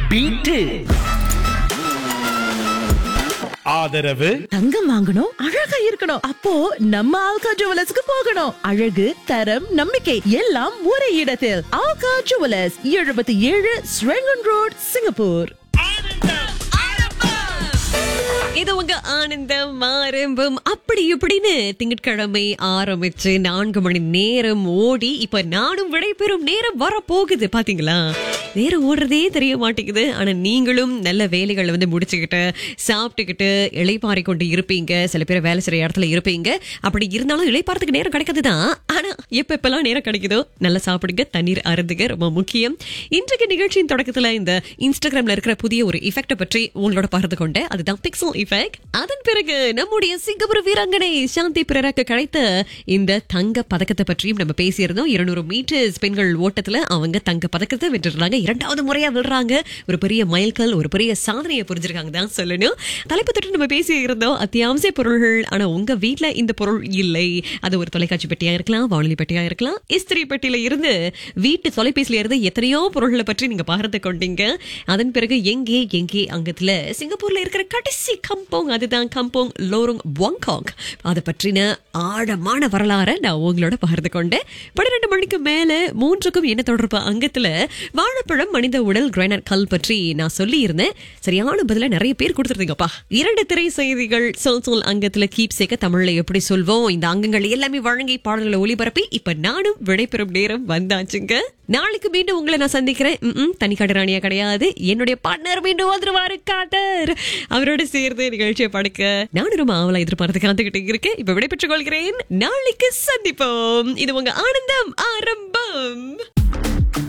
beat ஆதரவு தங்கம் வாங்கணும் அழகா இருக்கணும் அப்போ நம்ம ஆல்கா ஜுவலர்ஸ்க்கு போகணும் அழகு தரம் நம்பிக்கை எல்லாம் ஒரே இடத்தில் ஆல்கா ஜுவலர்ஸ் எழுபத்தி ஏழு ஸ்ரெங்கன் ரோட் சிங்கப்பூர் இது உங்க ஆனந்தம் ஆரம்பம் அப்படி இப்படின்னு திங்கட்கிழமை ஆரம்பிச்சு நான்கு மணி நேரம் ஓடி இப்ப நானும் விடைபெறும் நேரம் வர போகுது பாத்தீங்களா நேரம் ஓடுறதே தெரிய மாட்டேங்குது ஆனா நீங்களும் நல்ல வேலைகளை வந்து முடிச்சுக்கிட்டு சாப்பிட்டுக்கிட்டு இளைப்பாறை கொண்டு இருப்பீங்க சில பேர் வேலை செய்யற இடத்துல இருப்பீங்க அப்படி இருந்தாலும் இளைப்பாறதுக்கு நேரம் கிடைக்காது தான் ஆனா எப்ப எப்பெல்லாம் நேரம் கிடைக்குதோ நல்லா சாப்பிடுங்க தண்ணீர் அருந்துங்க ரொம்ப முக்கியம் இன்றைக்கு நிகழ்ச்சியின் தொடக்கத்துல இந்த இன்ஸ்டாகிராம்ல இருக்கிற புதிய ஒரு இஃபெக்ட பற்றி உங்களோட பகிர்ந்து கொண்டேன் அதுதான் பிக்சல் இஃபெக்ட் அதன் பிறகு நம்முடைய சிங்கப்பூர் வீராங்கனை சாந்தி பிரராக்கு கிடைத்த இந்த தங்க பதக்கத்தை பற்றியும் நம்ம பேசியிருந்தோம் இருநூறு மீட்டர்ஸ் பெண்கள் ஓட்டத்துல அவங்க தங்க பதக்கத்தை வென்றிருந்தாங்க இரண்டாவது முறையா விடுறாங்க ஒரு பெரிய மைல்கல் ஒரு பெரிய சாதனையை புரிஞ்சிருக்காங்க தான் சொல்லணும் தலைப்பு தொட்டு நம்ம பேசி இருந்தோம் அத்தியாவசிய பொருள்கள் ஆனா உங்க வீட்ல இந்த பொருள் இல்லை அது ஒரு தொலைக்காட்சி பெட்டியா இருக்கலாம் வானொலி பெட்டியா இருக்கலாம் இஸ்திரி பெட்டியில இருந்து வீட்டு தொலைபேசியில இருந்து எத்தனையோ பொருள்களை பற்றி நீங்க பகிர்ந்து கொண்டீங்க அதன் பிறகு எங்கே எங்கே அங்கத்துல சிங்கப்பூர்ல இருக்கிற கடைசி கம்போங் அதுதான் கம்போங் லோருங் வாங்காங் அதை பற்றின ஆழமான வரலாறை நான் உங்களோட பகிர்ந்து கொண்டேன் பன்னிரெண்டு மணிக்கு மேல மூன்றுக்கும் என்ன தொடர்பு அங்கத்துல வாழைப்பழம் மனித உடல் கிரைனட் கல் பற்றி நான் சொல்லி இருந்தேன் சரியான பதில நிறைய பேர் கொடுத்துருந்தீங்கப்பா இரண்டு திரை செய்திகள் சொல் சொல் அங்கத்துல கீப் சேக்க தமிழ்ல எப்படி சொல்வோம் இந்த அங்கங்கள் எல்லாமே வழங்கி பாடல்களை ஒளிபரப்பி இப்ப நானும் விடைபெறும் நேரம் வந்தாச்சுங்க நாளைக்கு மீண்டும் உங்களை நான் சந்திக்கிறேன் ம்ம், தனி கடராணியா கிடையாது என்னுடைய பார்ட்னர் மீண்டும் வந்துருவாரு காட்டர் அவரோட சேர்ந்து நிகழ்ச்சியை படுக்க நானும் ரொம்ப ஆவலா எதிர்பார்த்து காத்துக்கிட்டு இருக்கேன் இப்ப விடைபெற்றுக் கொள்கிறேன் நாளைக்கு சந்திப்போம் இது உங்க ஆனந்தம் ஆரம்பம்